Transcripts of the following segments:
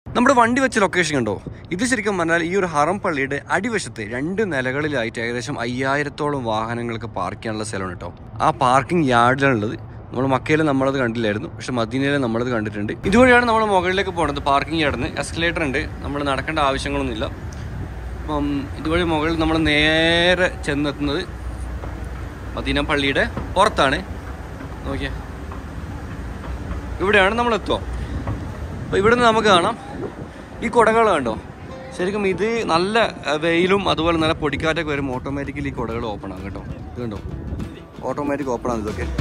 നമ്മുടെ വണ്ടി വെച്ച ലൊക്കേഷൻ കണ്ടോ ഇത് ശരിക്കും പറഞ്ഞാൽ ഈ ഒരു ഹറം പള്ളിയുടെ അടിവശത്ത് രണ്ട് നിലകളിലായിട്ട് ഏകദേശം അയ്യായിരത്തോളം വാഹനങ്ങൾക്ക് പാർക്ക് ചെയ്യാനുള്ള സ്ഥലമാണ് കേട്ടോ ആ പാർക്കിംഗ് യാർഡിലാണുള്ളത് നമ്മൾ മക്കയിൽ നമ്മളത് കണ്ടില്ലായിരുന്നു പക്ഷെ മദീനയിൽ നമ്മളത് കണ്ടിട്ടുണ്ട് ഇതുവഴിയാണ് നമ്മൾ മുകളിലേക്ക് പോകുന്നത് പാർക്കിംഗ് യാർഡിന് എസ്കലേറ്റർ ഉണ്ട് നമ്മൾ നടക്കേണ്ട ആവശ്യങ്ങളൊന്നുമില്ല അപ്പം ഇതുവഴി മുകളിൽ നമ്മൾ നേരെ ചെന്നെത്തുന്നത് മദീന പള്ളിയുടെ പുറത്താണ് നോക്കിയേ ഇവിടെയാണ് നമ്മൾ എത്തുക അപ്പോൾ ഇവിടെ നിന്ന് നമുക്ക് കാണാം ഈ കുടകൾ കണ്ടോ ശരിക്കും ഇത് നല്ല അഹ്, വെയിലും അതുപോലെ നല്ല പൊടിക്കാറ്റൊക്കെ വരുമ്പോൾ ഓട്ടോമാറ്റിക്കലി ഈ കുടകൾ ഓപ്പൺ ആകും കേട്ടോ ഇത് കണ്ടോ ഓട്ടോമാറ്റിക് ഓപ്പൺ ആണ് ഇതൊക്കെ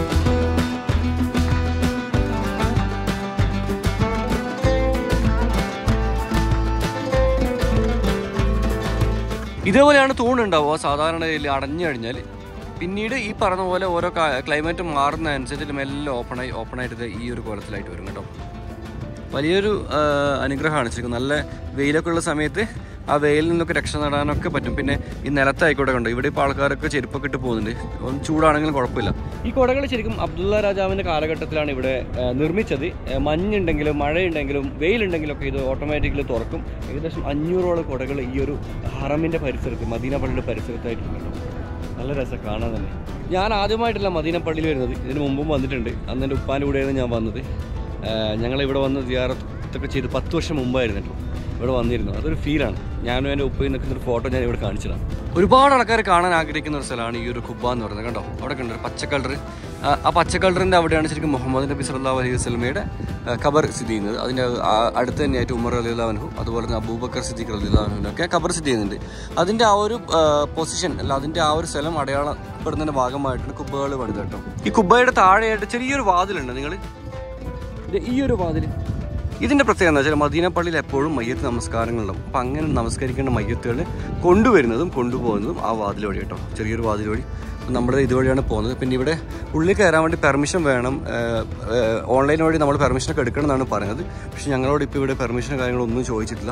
ഇതേപോലെയാണ് തൂണുണ്ടാവുക സാധാരണ ഇതിൽ അടഞ്ഞു കഴിഞ്ഞാൽ പിന്നീട് ഈ പറഞ്ഞ പോലെ ഓരോ ക്ലൈമറ്റ് മാറുന്ന അനുസരിച്ച് മെല്ലെ ഓപ്പണായി ഓപ്പണായിട്ട് ഇത് ഈ ഒരു കോലത്തിലായിട്ട് വരും കേട്ടോ വലിയൊരു ആ, അനുഗ്രഹമാണ് ശരിക്കും നല്ല വെയിലൊക്കെ ഉള്ള സമയത്ത് ആ വെയിലിൽ നിന്നൊക്കെ രക്ഷ നേടാനൊക്കെ പറ്റും പിന്നെ ഈ നിലത്തായിക്കോട്ടെ കണ്ടോ ഇവിടെ ഇപ്പോൾ ആൾക്കാരൊക്കെ ചെരുപ്പൊക്കെ ഇട്ട് പോകുന്നുണ്ട് ഒന്ന് ചൂടാണെങ്കിലും കുഴപ്പമില്ല ഈ കുടകൾ ശരിക്കും അബ്ദുള്ള രാജാവിൻ്റെ കാലഘട്ടത്തിലാണ് ഇവിടെ ആ, നിർമ്മിച്ചത് ആ, മഞ്ഞുണ്ടെങ്കിലും മഴയുണ്ടെങ്കിലും വെയിലുണ്ടെങ്കിലും ഒക്കെ ഇത് ഓട്ടോമാറ്റിക്കലി തുറക്കും ഏകദേശം അഞ്ഞൂറോളം കുടകൾ ഈ ഒരു ഹറമിൻ്റെ പരിസരത്ത് മദീന പള്ളിയുടെ പരിസരത്തായിട്ടുണ്ട് കേട്ടോ നല്ല രസം കാണാൻ തന്നെ ഞാൻ ആദ്യമായിട്ടല്ല മദീന പള്ളിയിൽ വരുന്നത് ഇതിന് മുമ്പും വന്നിട്ടുണ്ട് അന്ന് എൻ്റെ ഉപ്പാൻ്റെ കൂടെയാണ് ഞാൻ വന്നത് ഞങ്ങൾ ഇവിടെ വന്ന് സിയാറത്തൊക്കെ ചെയ്ത് പത്ത് വർഷം മുമ്പായിരുന്നു കേട്ടോ ഇവിടെ വന്നിരുന്നു അതൊരു ഫീലാണ് ഞാനും എൻ്റെ ഉപ്പയും നിൽക്കുന്ന ഒരു ഫോട്ടോ ഞാൻ ഇവിടെ കാണിച്ചതാണ് ഒരുപാട് ആൾക്കാർ കാണാൻ ആഗ്രഹിക്കുന്ന ഒരു സ്ഥലമാണ് ഈ ഒരു കുബ എന്ന് പറയുന്നത് കണ്ടോ അവിടെ കണ്ടോ പച്ച കളർ ആ പച്ച കളറിൻ്റെ അവിടെയാണ് ശരിക്കും മുഹമ്മദ് നബി സല്ലല്ലാഹു അലൈഹി വസല്ലമയുടെ ഖബർ സ്ഥിതി ചെയ്യുന്നത് അതിൻ്റെ ആ- അടുത്ത് തന്നെയായിട്ട് ഉമർ അലി അള്ളാഹു അതുപോലെ തന്നെ അബൂബക്കർ സിദ്ദീഖ് അലി അള്ളാഹുനൊക്കെ ഖബർ സ്ഥിതി ചെയ്യുന്നുണ്ട് അതിൻ്റെ ആ ഒരു പൊസിഷൻ അല്ല അതിൻ്റെ ആ ഒരു സ്ഥലം അടയാളപ്പെടുന്നതിൻ്റെ ഭാഗമായിട്ടാണ് കുബ്ബകൾ പണിത് കേട്ടോ ഈ കുബ്ബയുടെ താഴെയായിട്ട് ചെറിയൊരു വാതിലുണ്ട് നിങ്ങൾ ഇത് ഈ ഒരു വാതിൽ ഇതിൻ്റെ പ്രത്യേകത എന്താ വെച്ചാൽ മദീന പള്ളിയിൽ എപ്പോഴും മയ്യത്ത് നമസ്കാരങ്ങളുണ്ടാവും അപ്പം അങ്ങനെ നമസ്കരിക്കേണ്ട മയ്യത്തുകൾ കൊണ്ടുവരുന്നതും കൊണ്ടുപോകുന്നതും ആ വാതിൽ വഴി കേട്ടോ ചെറിയൊരു വാതിൽ വഴി അപ്പം നമ്മുടെ ഇതുവഴിയാണ് പോകുന്നത് പിന്നെ ഇവിടെ ഉള്ളിൽ കയറാൻ വേണ്ടി പെർമിഷൻ വേണം ഓൺലൈൻ വഴി നമ്മൾ പെർമിഷനൊക്കെ എടുക്കണം എന്നാണ് പറയുന്നത് പക്ഷേ ഞങ്ങളോട് ഇപ്പോൾ ഇവിടെ പെർമിഷനും കാര്യങ്ങളൊന്നും ചോദിച്ചിട്ടില്ല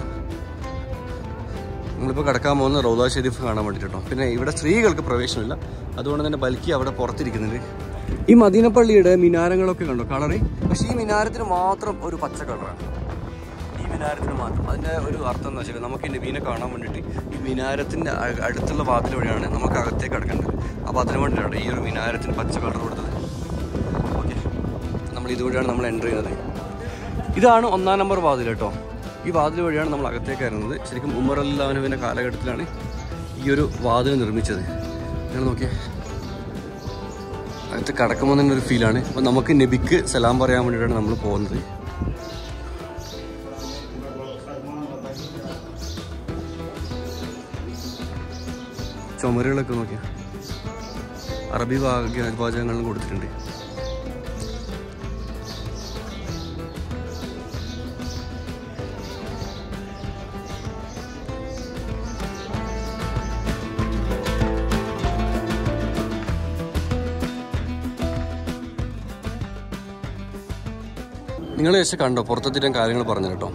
നമ്മളിപ്പോൾ കിടക്കാൻ പോകുന്ന റൗദ ഷെരീഫ് കാണാൻ വേണ്ടിയിട്ട് കേട്ടോ പിന്നെ ഇവിടെ സ്ത്രീകൾക്ക് പ്രവേശനമില്ല അതുകൊണ്ട് തന്നെ ബൽക്കി അവിടെ പുറത്തിരിക്കുന്നുണ്ട് ഈ മദീനപ്പള്ളിയുടെ മിനാരങ്ങളൊക്കെ കണ്ടോ കളറ് പക്ഷേ ഈ മിനാരത്തിന് മാത്രം ഒരു പച്ച കളറാണ് ഈ മിനാരത്തിന് മാത്രം അതിൻ്റെ ഒരു അർത്ഥം എന്താ വെച്ചാൽ നമുക്ക് ഈ നബീനെ കാണാൻ വേണ്ടിയിട്ട് ഈ മിനാരത്തിൻ്റെ അ- അടുത്തുള്ള വാതിൽ വഴിയാണ് നമുക്ക് അകത്തേക്ക് കിടക്കേണ്ടത് അപ്പോൾ അതിന് വേണ്ടിയിട്ടാണ് ഈ ഒരു മിനാരത്തിന് പച്ച കളർ കൊടുത്തത് ഓക്കെ നമ്മൾ ഇതുവഴിയാണ് നമ്മൾ എൻ്റർ ചെയ്യുന്നത് ഇതാണ് ഒന്നാം നമ്പർ വാതിൽ കേട്ടോ ഈ വാതിൽ വഴിയാണ് നമ്മൾ അകത്തേക്ക് കയറുന്നത് ശരിക്കും ഉമർ അല്ലാഹുവിൻ്റെ കാലഘട്ടത്തിലാണ് ഈ ഒരു വാതിൽ നിർമ്മിച്ചത് നിങ്ങൾ നോക്കിയേ അകത്ത് കടക്കുമ്പോൾ തന്നെ ഒരു ഫീലാണ് അപ്പോൾ നമുക്ക് നബിക്ക് സലാം പറയാൻ വേണ്ടിയിട്ടാണ് നമ്മൾ പോകുന്നത് ചുമരുകളൊക്കെ നോക്കിയ അറബി വാഗ്യ വാചകങ്ങളും കൊടുത്തിട്ടുണ്ട് നിങ്ങൾ ശേഷം കണ്ടോ പുറത്തെത്തിയിട്ട് ഞാൻ കാര്യങ്ങൾ പറഞ്ഞു കേട്ടോ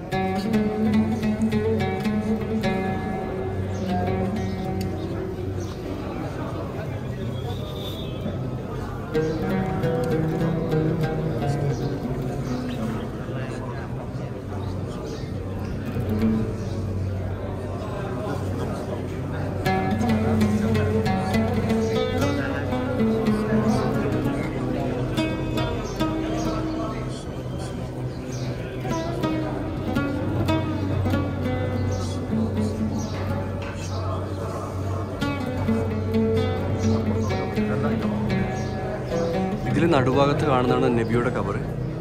ഇതിൽ നടുഭാഗത്ത് കാണുന്നതാണ് നബിയുടെ കബർ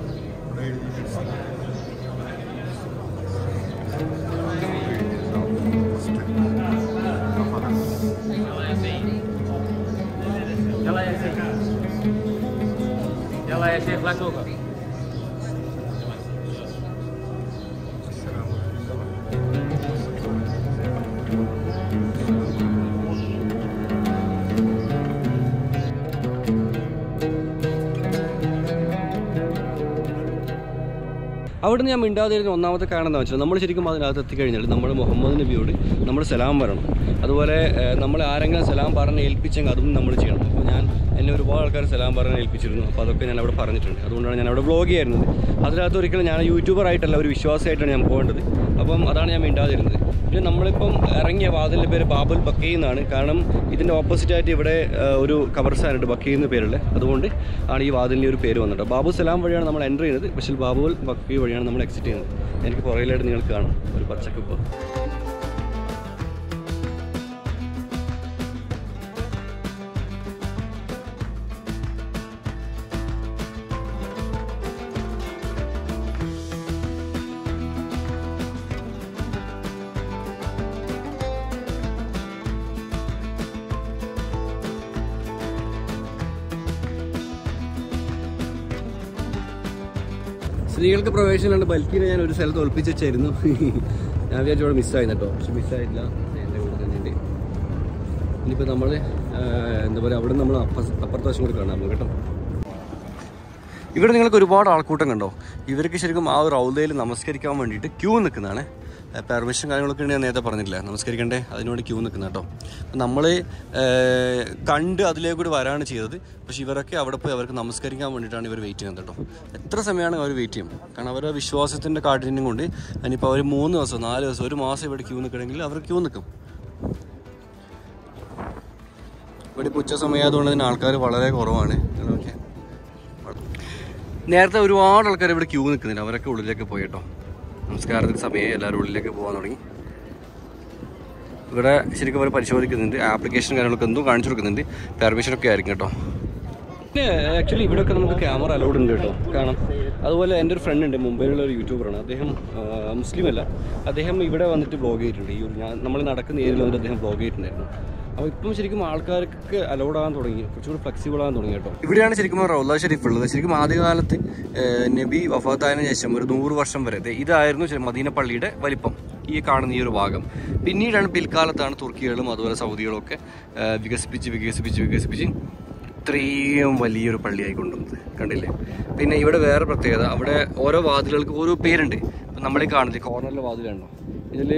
يلا يا شيخ لا توقف അവിടെ ഞാൻ മിണ്ടാതിരുന്ന ഒന്നാമത്തെ കാരണം എന്താ വെച്ചാൽ നമ്മൾ ശരിക്കും അതിനകത്ത് എത്തിക്കഴിഞ്ഞാൽ നമ്മൾ മുഹമ്മദ് നബിയോട് നമ്മൾ സലാം പറയണം അതുപോലെ ഏഹ്, നമ്മൾ ആരെങ്കിലും സലാം പറഞ്ഞ് ഏൽപ്പിച്ചെങ്കിൽ അതും നമ്മൾ ചെയ്യണം അപ്പോൾ ഞാൻ എന്നെ ഒരുപാട് ആൾക്കാർ സലാം പറഞ്ഞ് ഏൽപ്പിച്ചിരുന്നു അപ്പോൾ അതൊക്കെ ഞാൻ അവിടെ പറഞ്ഞിട്ടുണ്ട് അതുകൊണ്ടാണ് ഞാൻ അവിടെ വ്ളോഗ് ചെയ്യുന്നത് അതിനകത്ത് ഒരിക്കലും ഞാൻ യൂട്യൂബർ ആയിട്ടല്ല ഒരു വിശ്വാസമായിട്ടാണ് ഞാൻ പോകേണ്ടത് അപ്പം അതാണ് ഞാൻ മിണ്ടാതിരുന്നത് പിന്നെ നമ്മളിപ്പം ഇറങ്ങിയ വാതിലിൻ്റെ പേര് ബാബുൽ ബക്കൈ എന്നാണ് കാരണം ഇതിൻ്റെ ഓപ്പോസിറ്റ് ആയിട്ട് ഇവിടെ ഏഹ്, ഒരു കബർസ്ഥാനുണ്ട് ബക്കൈ എന്ന് പേരുള്ള അതുകൊണ്ട് ആണ് ഈ വാതിലിൻ്റെ ഒരു പേര് വന്നിട്ട് ബാബു സലാം വഴിയാണ് നമ്മൾ എൻ്റർ ചെയ്യുന്നത് പക്ഷേ ബാബുൽ ബക്കൈ വഴിയാണ് നമ്മൾ എക്സിറ്റ് ചെയ്യുന്നത് എനിക്ക് പുറകിലായിട്ട് നിങ്ങൾക്ക് കാണാം ഒരു പച്ചക്കുപ്പ് സ്ത്രീകൾക്ക് പ്രവേശനമുണ്ട് ബൽക്കിനെ ഞാൻ ഒരു സ്ഥലത്ത് ഒളിപ്പിച്ച് വെച്ചായിരുന്നു ഞാൻ വിചാരിച്ചു ഇവിടെ മിസ്സായി കേട്ടോ പക്ഷെ മിസ്സായിട്ടില്ല എൻ്റെ കൂടെ തന്നെ ഉണ്ട് ഇനിയിപ്പോൾ നമ്മൾ എന്താ പറയുക അവിടെ നമ്മൾ അപ്പുറത്തെ വശം കൂടി കാണാം നമുക്ക് കേട്ടോ ഇവിടെ നിങ്ങൾക്ക് ഒരുപാട് ആൾക്കൂട്ടം കണ്ടോ ഇവർക്ക് ശരിക്കും ആ ഒരു ഔദയിൽ നമസ്കരിക്കാൻ വേണ്ടിയിട്ട് ക്യൂ നിൽക്കുന്നതാണ് പെർമിഷൻ കാര്യങ്ങളൊക്കെ ഉണ്ട് ഞാൻ നേരത്തെ പറഞ്ഞിട്ടില്ല നമസ്കരിക്കണ്ടേ അതിനുവേണ്ടി ക്യൂ നിൽക്കുന്ന കേട്ടോ അപ്പം നമ്മൾ കണ്ട് അതിലേക്ക് കൂടി വരാണ് ചെയ്തത് പക്ഷേ ഇവരൊക്കെ അവിടെ പോയി അവർക്ക് നമസ്കരിക്കാൻ വേണ്ടിയിട്ടാണ് ഇവർ വെയിറ്റ് ചെയ്യുന്നത് കേട്ടോ എത്ര സമയമാണ് അവർ വെയിറ്റ് ചെയ്യും കാരണം അവരുടെ വിശ്വാസത്തിൻ്റെ കാഠിന്യം കൊണ്ട് ഇനിയിപ്പോൾ അവർ മൂന്ന് ദിവസം നാല് ദിവസം ഒരു മാസം ഇവിടെ ക്യൂ നിൽക്കണമെങ്കിൽ അവർ ക്യൂ നിൽക്കും ഇവിടെ ഇപ്പോൾ ഉച്ച സമയമായതുകൊണ്ട് തന്നെ ആൾക്കാർ വളരെ കുറവാണ് ഓക്കെ നേരത്തെ ഒരുപാട് ആൾക്കാർ ഇവിടെ ക്യൂ നിൽക്കുന്നുണ്ട് അവരൊക്കെ ഉള്ളിലേക്ക് പോയി കേട്ടോ നമസ്കാരത്തിന് സമയം എല്ലാവരും ഉള്ളിലേക്ക് പോകാൻ തുടങ്ങി ഇവിടെ ശരിക്കും അവർ പരിശോധിക്കുന്നുണ്ട് ആപ്ലിക്കേഷൻ കാര്യങ്ങളൊക്കെ എന്തോ കാണിച്ചു കൊടുക്കുന്നുണ്ട് പെർമിഷനൊക്കെ ആയിരിക്കും കേട്ടോ പിന്നെ ആക്ച്വലി ഇവിടെയൊക്കെ നമുക്ക് ക്യാമറ അലൗഡ് ഉണ്ട് കേട്ടോ കാണാം അതുപോലെ എൻ്റെ ഒരു ഫ്രണ്ട് ഉണ്ട് മുംബൈയിലുള്ള ഒരു യൂട്യൂബറാണ് അദ്ദേഹം ആ, മുസ്ലിം അല്ല അദ്ദേഹം ഇവിടെ വന്നിട്ട് ബ്ലോഗ് ചെയ്തിട്ടുണ്ട് ഈ ഒരു ഞാൻ നമ്മൾ നടക്കുന്ന ഏരിയയിൽ വന്നിട്ട് അദ്ദേഹം ബ്ലോഗ് ചെയ്തിട്ടുണ്ടായിരുന്നു അപ്പോൾ ഇപ്പം ശരിക്കും ആൾക്കാർക്ക് അലൗഡ് ആകാൻ തുടങ്ങി കുറച്ചുകൂടി ഫ്ലെക്സിബിൾ ആകാൻ തുടങ്ങി കേട്ടോ ഇവിടെയാണ് ശരിക്കും റൗല ഷരീഫ് ഉള്ളത് ശരിക്കും ആദ്യകാലത്ത് ഏഹ്, നബി വഫാത്തായതിനു ശേഷം ഒരു നൂറ് വർഷം വരെ ദേ ഇതായിരുന്നു ശരി- മദീന പള്ളിയുടെ വലിപ്പം ഈ കാണുന്ന ഈ ഒരു ഭാഗം പിന്നീടാണ് പിൽക്കാലത്താണ് തുർക്കികളും അതുപോലെ സൗദികളും ഒക്കെ ഏഹ്, വികസിപ്പിച്ച് വികസിപ്പിച്ച് വികസിപ്പിച്ച് ഇത്രയും വലിയൊരു പള്ളിയായി കൊണ്ടുവന്നത് കണ്ടില്ലേ പിന്നെ ഇവിടെ വേറെ പ്രത്യേകത അവിടെ ഓരോ വാതിലുകൾക്ക് ഓരോ പേരുണ്ട് ഇപ്പം നമ്മൾ ഈ കാണുന്നില്ലേ കോർണറിലെ വാതിലുണ്ടോ ഇതിൽ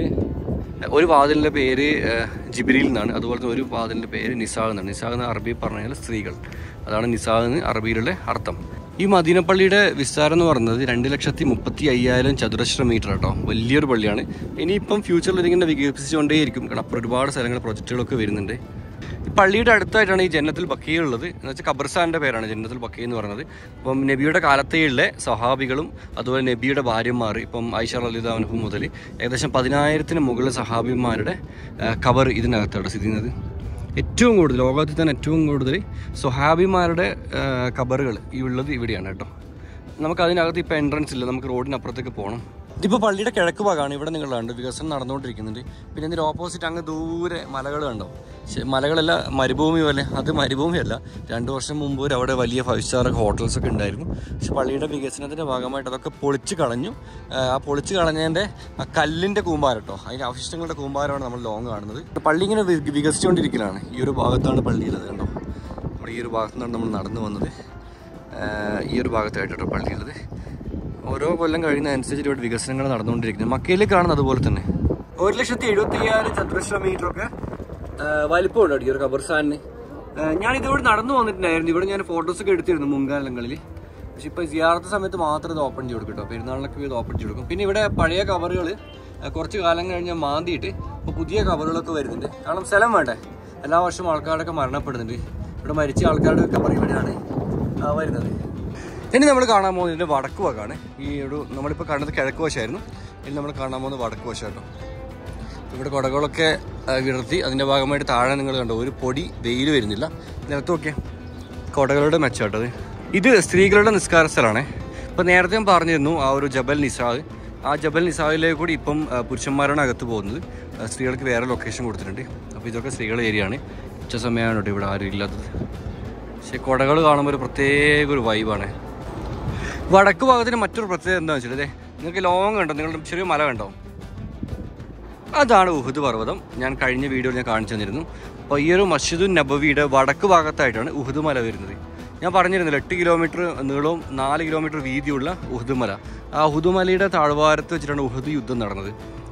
ഒരു വാതിലിൻ്റെ പേര് ഏഹ്, ജിബിരിൽ എന്നാണ് അതുപോലെ തന്നെ ഒരു വാതിലിൻ്റെ പേര് നിസാഖ് എന്നാണ് നിസാഖ് എന്ന് അറബി പറഞ്ഞാൽ സ്ത്രീകൾ അതാണ് നിസാഖ് എന്ന് അറബിയിലുള്ള അർത്ഥം ഈ മദീനപ്പള്ളിയുടെ വിസ്താരം എന്ന് പറയുന്നത് രണ്ട് ലക്ഷത്തി മുപ്പത്തി അയ്യായിരം ചതുരശ്ര മീറ്റർ കേട്ടോ വലിയൊരു പള്ളിയാണ് ഇനിയിപ്പം ഫ്യൂച്ചറിൽ ഇതിങ്ങനെ വികസിച്ചുകൊണ്ടേയിരിക്കും കാരണം അപ്പുറം ഒരുപാട് സ്ഥലങ്ങൾ പ്രൊജക്റ്റുകളൊക്കെ വരുന്നുണ്ട് ഈ പള്ളിയുടെ അടുത്തായിട്ടാണ് ഈ ജന്നത്തുൽ ബക്കീ ഉള്ളത് എന്ന് വെച്ചാൽ ഖബർസ്ഥാൻ്റെ പേരാണ് ജന്നത്തുൽ ബക്കീ എന്ന് പറയുന്നത് അപ്പം നബിയുടെ കാലത്തേയുള്ള സഹാബികളും അതുപോലെ നബിയുടെ ഭാര്യമാർ ഇപ്പം ഐഷ അലിദാനഹു മുതൽ ഏകദേശം പതിനായിരത്തിന് മുകളിൽ സഹാബിമാരുടെ ആ, ഖബർ ഇതിനകത്താണ് സ്ഥിതി ചെയ്യുന്നത് ഏറ്റവും കൂടുതൽ ലോകത്തിൽ തന്നെ ഏറ്റവും കൂടുതൽ സ്വഹാബിമാരുടെ ഖബറുകൾ ഈ ഉള്ളത് ഇവിടെയാണ് കേട്ടോ നമുക്ക് അതിനകത്ത് ഇപ്പോൾ എൻട്രൻസ് ഇല്ല നമുക്ക് റോഡിനപ്പുറത്തേക്ക് പോകണം ഇതിപ്പോൾ പള്ളിയുടെ കിഴക്ക് ഭാഗമാണ് ഇവിടെ നിങ്ങൾ കണ്ടു വികസനം നടന്നുകൊണ്ടിരിക്കുന്നുണ്ട് പിന്നെ ഇതിൻ്റെ ഓപ്പോസിറ്റ് അങ്ങ് ദൂരെ മലകൾ കണ്ടോ ശ- മലകളല്ല മരുഭൂമി പോലെ അത് മരുഭൂമിയല്ല രണ്ട് വർഷം മുമ്പ് ഒരു അവിടെ വലിയ ഫൈവ് സ്റ്റാർ ഹോട്ടൽസ് ഒക്കെ ഉണ്ടായിരുന്നു പക്ഷെ പള്ളിയുടെ വികസനത്തിൻ്റെ ഭാഗമായിട്ട് അതൊക്കെ പൊളിച്ച് കളഞ്ഞു ആ, ആ പൊളിച്ച് കളഞ്ഞതിൻ്റെ ആ കല്ലിൻ്റെ കൂമ്പാരം കേട്ടോ അതിൻ്റെ അവശിഷ്ടങ്ങളുടെ കൂമ്പാരമാണ് നമ്മൾ ലോങ് കാണുന്നത് പള്ളി ഇങ്ങനെ വി- വികസിച്ചുകൊണ്ടിരിക്കലാണ് ഈ ഒരു ഭാഗത്താണ് പള്ളിയുള്ളത് കണ്ടോ നമ്മുടെ ഈ ഒരു ഭാഗത്തു നിന്നാണ് നമ്മൾ നടന്നു വന്നത് ആ, ഈ ഒരു ഭാഗത്തായിട്ടോ പള്ളിയുള്ളത് ഓരോ കൊല്ലം കഴിയുന്ന അനുസരിച്ച് ഇവിടെ വികസനങ്ങൾ നടന്നുകൊണ്ടിരിക്കുന്നത് മക്കയിൽ കാണുന്നത് അതുപോലെ തന്നെ ഒരു ലക്ഷത്തി എഴുപത്തി അയ്യായിരം ചതുരശ്ര മീറ്റർ ഒക്കെ വലിപ്പമുണ്ട് ഈ ഒരു ഖബർസ്ഥാനിന് ഞാൻ ഇതിവിടെ നടന്നു വന്നിട്ടുണ്ടായിരുന്നു ഇവിടെ ഞാൻ ഫോട്ടോസ് ഒക്കെ എടുത്തിരുന്നു മുൻകാലങ്ങളിൽ പക്ഷെ ഇപ്പൊ സിയാറത്ത് സമയത്ത് മാത്രം ഇത് ഓപ്പൺ ചെയ്ത് കൊടുക്കും കേട്ടോ പെരുന്നാളിനൊക്കെ ഇത് ഓപ്പൺ ചെയ്ത് കൊടുക്കും പിന്നെ ഇവിടെ പഴയ കവറുകൾ കുറച്ച് കാലം കഴിഞ്ഞ് മാന്തിയിട്ട് ഇപ്പോൾ പുതിയ കവറുകളൊക്കെ വരുന്നുണ്ട് കാരണം സ്ഥലം വേണ്ടേ എല്ലാ വർഷവും ആൾക്കാരൊക്കെ മരണപ്പെടുന്നുണ്ട് ഇവിടെ മരിച്ച ആൾക്കാരുടെ കവർ ഇവിടെയാണ് ആ, വരുന്നത് ഇനി നമ്മൾ കാണാൻ പോകുന്നത് ഇതിന്റെ വടക്ക് ഭാഗമാണ് ഈ ഒരു നമ്മളിപ്പോൾ കാണുന്നത് കിഴക്ക് വശമായിരുന്നു ഇനി നമ്മൾ കാണാൻ പോകുന്നത് വടക്ക് വശം കേട്ടോ ഇവിടെ കുടകളൊക്കെ ആ, വിടർത്തി അതിന്റെ ഭാഗമായിട്ട് താഴെ നിങ്ങൾ കണ്ടോ ഒരു പൊടി വെയിൽ വരുന്നില്ല നിലത്ത് നോക്കിയേ കൊടകളുടെ മെച്ചാട്ടത് ഇത് സ്ത്രീകളുടെ നിസ്കാര സ്ഥലമാണ് ഇപ്പം നേരത്തെ ഞാൻ പറഞ്ഞിരുന്നു ആ ഒരു ജബൽ നിസാദ് ആ ജബൽ നിസാദിലേക്ക് കൂടി ഇപ്പം ആ, പുരുഷന്മാരാണ് അകത്ത് പോകുന്നത് ആ, സ്ത്രീകൾക്ക് വേറെ ലൊക്കേഷൻ കൊടുത്തിട്ടുണ്ട് അപ്പോൾ ഇതൊക്കെ സ്ത്രീകളുടെ ഏരിയ ആണ് ഉച്ച സമയമാണ് കേട്ടോ ഇവിടെ ആരും ഇല്ലാത്തത് പക്ഷേ കുടകൾ കാണുമ്പോൾ ഒരു പ്രത്യേക ഒരു വൈബാണ് വടക്ക് ഭാഗത്തിന് മറ്റൊരു പ്രത്യേകത എന്താണെന്ന് വെച്ചാൽ അതെ നിങ്ങൾക്ക് ലോങ് കണ്ടോ നിങ്ങളുടെ ചെറിയ മല കണ്ടോ അതാണ് ഉഹുദ് പർവ്വതം ഞാൻ കഴിഞ്ഞ വീഡിയോയിൽ ഞാൻ കാണിച്ചു തന്നിരുന്നു അപ്പോൾ ഈ ഒരു മസ്ജിദുൻ നബവിയുടെ വടക്ക് ഭാഗത്തായിട്ടാണ് ഉഹുദ് മല വരുന്നത് ഞാൻ പറഞ്ഞിരുന്നില്ല എട്ട് കിലോമീറ്റർ നീളവും നാല് കിലോമീറ്റർ വീതിയുള്ള ഉഹുദ് മല ആ ഉഹുദ് മലയുടെ താഴ്വാരത്ത് വെച്ചിട്ടാണ് ഉഹുദ് യുദ്ധം നടന്നത്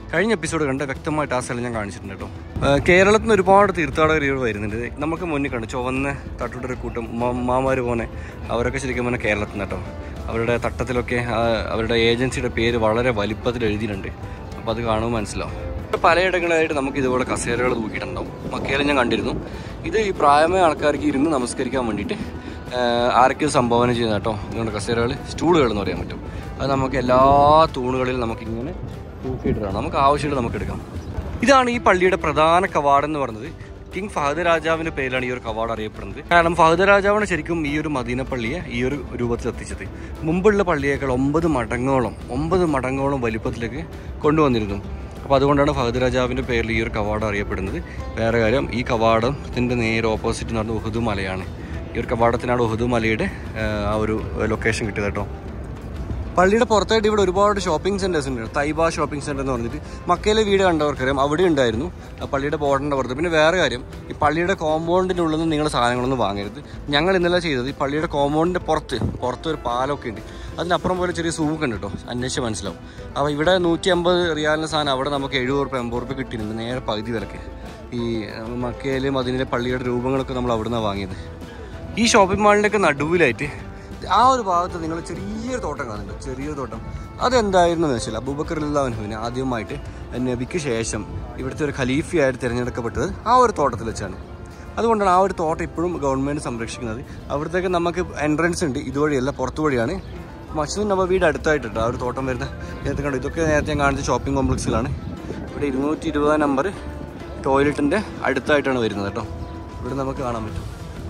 കഴിഞ്ഞ എപ്പിസോഡ് കണ്ട് വ്യക്തമായിട്ട് ആ സ്ഥലം ഞാൻ കാണിച്ചിട്ടുണ്ട് കേട്ടോ ആ, കേരളത്തിൽ നിന്ന് ഒരുപാട് തീർത്ഥാടകർ ഇവിടെ വരുന്നുണ്ട് നമുക്ക് മുന്നിൽ കണ്ടു ചുവന്ന തട്ടുടൊരു കൂട്ടം മാമാർ പോലെ അവരൊക്കെ ശരിക്കും പറഞ്ഞാൽ കേരളത്തിൽ നിന്ന് കേട്ടോ അവരുടെ തട്ടത്തിലൊക്കെ ആ, അവരുടെ ഏജൻസിയുടെ പേര് വളരെ വലിപ്പത്തിൽ എഴുതിയിട്ടുണ്ട് അപ്പോൾ അത് കാണുമ്പോൾ മനസ്സിലാവും പലയിടങ്ങളിലായിട്ട് നമുക്ക് ഇതുപോലെ കസേരകൾ തൂക്കിയിട്ടുണ്ടാവും മക്കയിലും ഞാൻ കണ്ടിരുന്നു ഇത് ഈ പ്രായമായ ആൾക്കാർക്ക് ഇരുന്ന് നമസ്കരിക്കാൻ വേണ്ടിയിട്ട് ആരൊക്കെ സംഭാവന ചെയ്യുന്ന കേട്ടോ ഇതുകൊണ്ട് കസേരകൾ സ്റ്റൂളുകൾ എന്ന് പറയാൻ പറ്റും അത് നമുക്ക് എല്ലാ തൂണുകളിലും നമുക്കിങ്ങനെ തൂക്കിയിട്ടാണ് നമുക്ക് ആവശ്യമുള്ള നമുക്ക് എടുക്കാം ഇതാണ് ഈ പള്ളിയുടെ പ്രധാന കവാടം എന്ന് പറയുന്നത് കിങ് ഫഹദ് രാജാവിന്റെ പേരിലാണ് ഈ ഒരു കവാടം അറിയപ്പെടുന്നത് കാരണം ഫഹദ് രാജാവാണ് ശരിക്കും ഈ ഒരു മദീന പള്ളിയെ ഈ ഒരു രൂപത്തിൽ എത്തിച്ചത് മുമ്പുള്ള പള്ളിയേക്കാൾ ഒമ്പത് മടങ്ങോളം ഒമ്പത് മടങ്ങോളം വലിപ്പത്തിലേക്ക് കൊണ്ടുവന്നിരുന്നു അപ്പോൾ അതുകൊണ്ടാണ് ഫഹദ് രാജാവിൻ്റെ പേരിൽ ഈ ഒരു കവാടം അറിയപ്പെടുന്നത് വേറെ കാര്യം ഈ കവാടത്തിൻ്റെ നേരെ ഓപ്പോസിറ്റ് നടന്ന ഉഹുദു മലയാണ് ഈ ഒരു കവാടത്തിനാണ് ഉഹുദു മലയുടെ ആ, ആ ഒരു ലൊക്കേഷൻ കിട്ടിയത് കേട്ടോ പള്ളിയുടെ പുറത്തായിട്ട് ഇവിടെ ഒരുപാട് ഷോപ്പിംഗ് സെന്റേഴ്സ് ഉണ്ട് തൈബ ഷോപ്പിംഗ് സെന്റർ എന്ന് പറഞ്ഞിട്ട് മക്കയിലെ വീട് കണ്ടവർക്കറിയാം അവിടെ ഉണ്ടായിരുന്നു ആ പള്ളിയുടെ ബോർഡറിന്റെ പുറത്ത് പിന്നെ വേറെ കാര്യം ഈ പള്ളിയുടെ കോമ്പൗണ്ടിൻ്റെ ഉള്ളിൽ നിന്ന് നിങ്ങൾ സാധനങ്ങളൊന്നും വാങ്ങരുത് ഞങ്ങൾ ഇന്നലെ ചെയ്തത് ഈ പള്ളിയുടെ കോമ്പൗണ്ടിന്റെ പുറത്ത് പുറത്ത് ഒരു പാലമൊക്കെ ഉണ്ട് അതിനപ്പുറം പോലെ ചെറിയ സൂക്ക് ഉണ്ട് കേട്ടോ അന്വേഷിച്ച് മനസ്സിലാവും അപ്പോൾ ഇവിടെ നൂറ്റി അമ്പത് റിയാലിൻ്റെ സാധനം അവിടെ നമുക്ക് എഴുപത് റുപ്യ എൺപത് റുപ്യ കിട്ടിയിട്ടുണ്ട് നേരെ പകുതി വിലക്ക് ഈ മക്കയിലും അതിൻ്റെ പള്ളിയുടെ രൂപങ്ങളൊക്കെ നമ്മൾ അവിടെ നിന്നാണ് വാങ്ങിയത് ഈ ഷോപ്പിംഗ് മാളിൻ്റെയൊക്കെ നടുവിലായിട്ട് ആ ഒരു ഭാഗത്ത് നിങ്ങൾ ചെറിയൊരു തോട്ടം കാണുന്നുണ്ട് ചെറിയൊരു തോട്ടം അതെന്തായിരുന്നു എന്ന് വെച്ചാൽ അബൂബക്കർ അള്ളാഹുവിന് ആദ്യമായിട്ട് നബിക്ക് ശേഷം ഇവിടുത്തെ ഒരു ഖലീഫയായിട്ട് തിരഞ്ഞെടുക്കപ്പെട്ടത് ആ ഒരു തോട്ടത്തിൽ വെച്ചാണ് അതുകൊണ്ടാണ് ആ ഒരു തോട്ടം ഇപ്പോഴും ഗവൺമെൻറ് സംരക്ഷിക്കുന്നത് അവിടത്തേക്ക് നമുക്ക് എൻട്രൻസ് ഉണ്ട് ഇതുവഴിയല്ല പുറത്തു വഴിയാണ് മസ്ജിദ് നബവിയുടെ അടുത്തായിട്ടുണ്ട് ആ ഒരു തോട്ടം വരുന്ന നേരത്തെ കണ്ടു ഇതൊക്കെ നേരത്തെ ഞാൻ കാണിച്ച ഷോപ്പിംഗ് കോംപ്ലക്സിലാണ് ഇവിടെ ഇരുന്നൂറ്റി ഇരുപതാം നമ്പർ ടോയ്ലറ്റിൻ്റെ അടുത്തായിട്ടാണ് വരുന്നത് കേട്ടോ ഇവിടെ നമുക്ക് കാണാൻ പറ്റും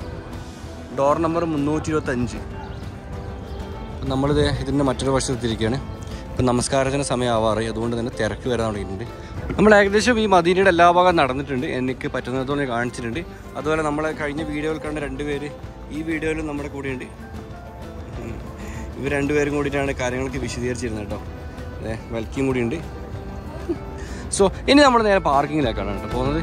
ഡോർ നമ്പർ മുന്നൂറ്റി ഇരുപത്തഞ്ച് നമ്മളിത് ഇതിൻ്റെ മറ്റൊരു വശത്തിരിക്കുകയാണ് ഇപ്പം നമസ്കാരത്തിന് സമയം ആവാറായി അതുകൊണ്ട് തന്നെ തിരക്ക് വരാൻ തുടങ്ങിയിട്ടുണ്ട് നമ്മൾ ഏകദേശം ഈ മദീനയുടെ എല്ലാ ഭാഗം നടന്നിട്ടുണ്ട് എനിക്ക് പറ്റുന്നിടത്തോളം ഞാൻ കാണിച്ചിട്ടുണ്ട് അതുപോലെ നമ്മളെ കഴിഞ്ഞ വീഡിയോയിൽ കണ്ട രണ്ടുപേര് ഈ വീഡിയോയിലും നമ്മുടെ കൂടെയുണ്ട് ഉം. ഇവർ രണ്ടുപേരും കൂടിയിട്ടാണ് കാര്യങ്ങളൊക്കെ വിശദീകരിച്ചിരുന്നത് കേട്ടോ അതെ വെൽക്കിയും കൂടിയുണ്ട് സോ ഇനി നമ്മൾ നേരെ പാർക്കിങ്ങിലേക്കാണ് കേട്ടോ പോകുന്നത്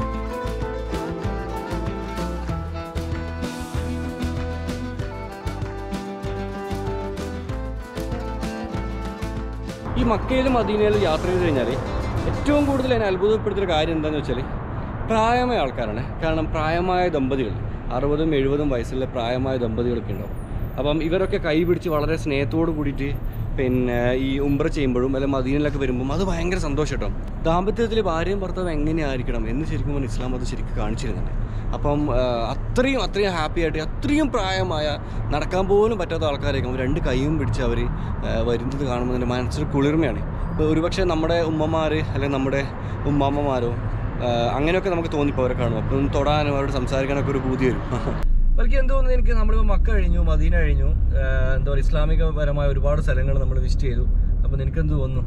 ഈ മക്കയിലും മദീനയിലും യാത്ര ചെയ്ത് കഴിഞ്ഞാൽ ഏറ്റവും കൂടുതൽ എന്നെ അത്ഭുതപ്പെടുത്തുന്ന കാര്യം എന്താണെന്ന് വെച്ചാൽ പ്രായമായ ആൾക്കാരാണ് കാരണം പ്രായമായ ദമ്പതികൾ അറുപതും എഴുപതും വയസ്സുള്ള പ്രായമായ ദമ്പതികളൊക്കെ ഉണ്ടാവും അപ്പം ഇവരൊക്കെ കൈ പിടിച്ച് വളരെ സ്നേഹത്തോട് കൂടിയിട്ട് പിന്നെ ഈ ഉംറ ചെയ്യുമ്പോഴും അല്ലെങ്കിൽ മദീനയിലൊക്കെ വരുമ്പം അത് ഭയങ്കര സന്തോഷം കേട്ടോ ദാമ്പത്യത്തിൽ ഭാര്യയും ഭർത്താവും എങ്ങനെയായിരിക്കണം എന്ന് ശരിക്കും പറഞ്ഞാൽ ഇസ്ലാം അത് ശരിക്കും കാണിച്ചിരുന്നുണ്ട് അപ്പം ആ, അത്രയും അത്രയും ഹാപ്പി ആയിട്ട് അത്രയും പ്രായമായ നടക്കാൻ പോലും പറ്റാത്ത ആൾക്കാരായിരിക്കും അവർ രണ്ട് കൈയും പിടിച്ച് അവർ വരുന്നത് കാണുമ്പോൾ എൻ്റെ മനസ്സിൽ കുളിർമയാണ് ഇപ്പോൾ ഒരുപക്ഷെ നമ്മുടെ ഉമ്മമാർ അല്ലെങ്കിൽ നമ്മുടെ ഉമ്മാമ്മമാരോ ആ, അങ്ങനെയൊക്കെ നമുക്ക് തോന്നിപ്പോൾ അവരെ കാണും അപ്പം തൊടാനും അവരോട് സംസാരിക്കാനൊക്കെ ഒരു ബൂതി വരും എനിക്ക് എന്ത് തോന്നുന്നു എനിക്ക് നമ്മളിപ്പോൾ മക്ക കഴിഞ്ഞു മദീന കഴിഞ്ഞു ആ, എന്താ പറയുക ഇസ്ലാമികപരമായ ഒരുപാട് സ്ഥലങ്ങൾ നമ്മൾ വിസിറ്റ് ചെയ്തു അപ്പം നിനക്ക് എന്ത് തോന്നുന്നു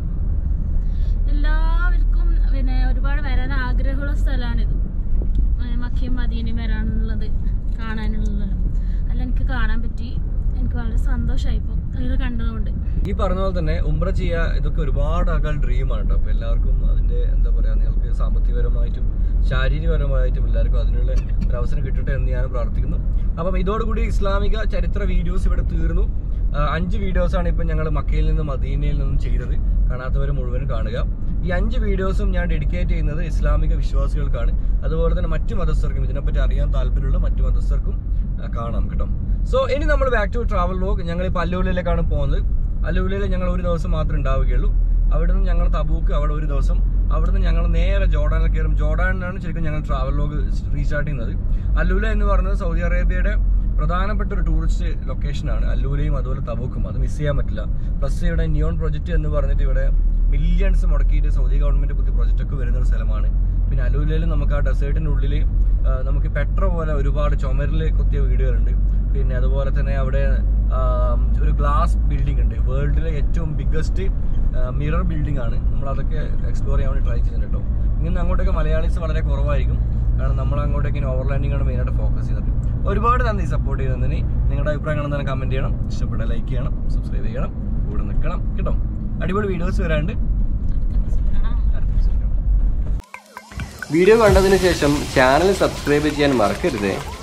എല്ലാവർക്കും പിന്നെ ഒരുപാട് വരാൻ ആഗ്രഹമുള്ള സ്ഥലമാണിത് ഏഹ് മക്കയും മദീനയും വരാനുള്ളത് കാണാനുള്ളത് അല്ല എനിക്ക് കാണാൻ പറ്റി എനിക്ക് വളരെ സന്തോഷമായി ഇപ്പോൾ അങ്ങനെ കണ്ടതുകൊണ്ട് ഈ പറഞ്ഞ പോലെ തന്നെ ഉംറ ചെയ്യുക ഇതൊക്കെ ഒരുപാട് ആൾക്കാർ ഡ്രീമാണ് കേട്ടോ അപ്പോൾ എല്ലാവർക്കും അതിൻ്റെ എന്താ പറയുക നിങ്ങൾക്ക് സാമ്പത്തികപരമായിട്ടും ശാരീരികപരമായിട്ടും എല്ലാവർക്കും അതിനുള്ള ഒരു അവസരം കിട്ടട്ടെ എന്ന് ഞാൻ പ്രാർത്ഥിക്കുന്നു അപ്പം ഇതോടുകൂടി ഇസ്ലാമിക ചരിത്ര വീഡിയോസ് ഇവിടെ തീർന്നു ആ, അഞ്ച് വീഡിയോസാണ് ഇപ്പം ഞങ്ങൾ മക്കയിൽ നിന്നും മദീനയിൽ നിന്നും ചെയ്തത് കാണാത്തവർ മുഴുവൻ കാണുക ഈ അഞ്ച് വീഡിയോസും ഞാൻ ഡെഡിക്കേറ്റ് ചെയ്യുന്നത് ഇസ്ലാമിക വിശ്വാസികൾക്കാണ് അതുപോലെ തന്നെ മറ്റു മതസ്ഥർക്കും ഇതിനെപ്പറ്റി അറിയാൻ താല്പര്യമുള്ള മറ്റു മതസ്ഥർക്കും ആ, കാണാം കേട്ടോ സോ ഇനി നമ്മൾ ബാക്ക് ടു ട്രാവൽ വ്ലോഗ് ഞങ്ങൾ ഇപ്പോൾ അല്ലൂലിലേക്കാണ് പോകുന്നത് അല്ലൂലിൽ ഞങ്ങൾ ഒരു ദിവസം മാത്രമേ ഉണ്ടാവുകയുള്ളൂ അവിടുന്ന് ഞങ്ങൾ തബൂക്ക് അവിടെ ഒരു ദിവസം അവിടുന്ന് ഞങ്ങൾ നേരെ ജോർഡാനിൽ കയറും ജോർഡാനിലാണ് ശരിക്കും ഞങ്ങൾ ട്രാവൽ ലോഗ് റീസ്റ്റാർട്ട് ചെയ്യുന്നത് അല്ലൂല എന്ന് പറയുന്നത് സൗദി അറേബ്യയുടെ പ്രധാനപ്പെട്ട ഒരു ടൂറിസ്റ്റ് ലൊക്കേഷനാണ് അല്ലൂലയും അതുപോലെ തബൂക്കും അത് മിസ് ചെയ്യാൻ പറ്റില്ല പ്ലസ് ഇവിടെ നിയോൺ പ്രൊജക്റ്റ് എന്ന് പറഞ്ഞിട്ട് ഇവിടെ മില്യൺസ് മുടക്കിയിട്ട് സൗദി ഗവൺമെന്റ് പുതിയ പ്രൊജക്റ്റ് ഒക്കെ വരുന്ന ഒരു സ്ഥലമാണ് പിന്നെ അലൂലയിൽ നമുക്ക് ആ ഡെസേർട്ടിന്റെ ഉള്ളിൽ നമുക്ക് പെട്രോ പോലെ ഒരുപാട് ചുമരിൽ കൊത്തിയ വീടുകളുണ്ട് പിന്നെ അതുപോലെ തന്നെ അവിടെ ആ, ഒരു ഗ്ലാസ് ബിൽഡിംഗ് ഉണ്ട് വേൾഡിലെ ഏറ്റവും ബിഗ്ഗസ്റ്റ് മിറർ ബിൽഡിംഗ് ആണ് നമ്മൾ അതൊക്കെ എക്സ്പ്ലോർ ചെയ്യാൻ വേണ്ടി ട്രൈ ചെയ്യുന്നുണ്ട് കേട്ടോ ഇങ്ങനെ അങ്ങോട്ടൊക്കെ മലയാളീസ് വളരെ കുറവായിരിക്കും കാരണം നമ്മൾ അങ്ങോട്ടേക്ക് ഇനി ഓവർലാൻഡിംഗ് ആണ് മെയിനായിട്ട് ഫോക്കസ് ചെയ്യുന്നത് ഒരുപാട് നന്ദി സപ്പോർട്ട് ചെയ്യുന്നതിന് നിങ്ങളുടെ അഭിപ്രായങ്ങൾ എന്താണ് കമന്റ് ചെയ്യണം ഇഷ്ടപ്പെട്ട ലൈക്ക് ചെയ്യണം സബ്സ്ക്രൈബ് ചെയ്യണം കൂടെ നിൽക്കണം കേട്ടോ അടിപൊളി വീഡിയോസ് വരാണ്ട് അടുത്ത episode ൽ കാണാം. വീഡിയോ കണ്ടതിന് ശേഷം ചാനൽ സബ്സ്ക്രൈബ് ചെയ്യാൻ മറക്കരുത്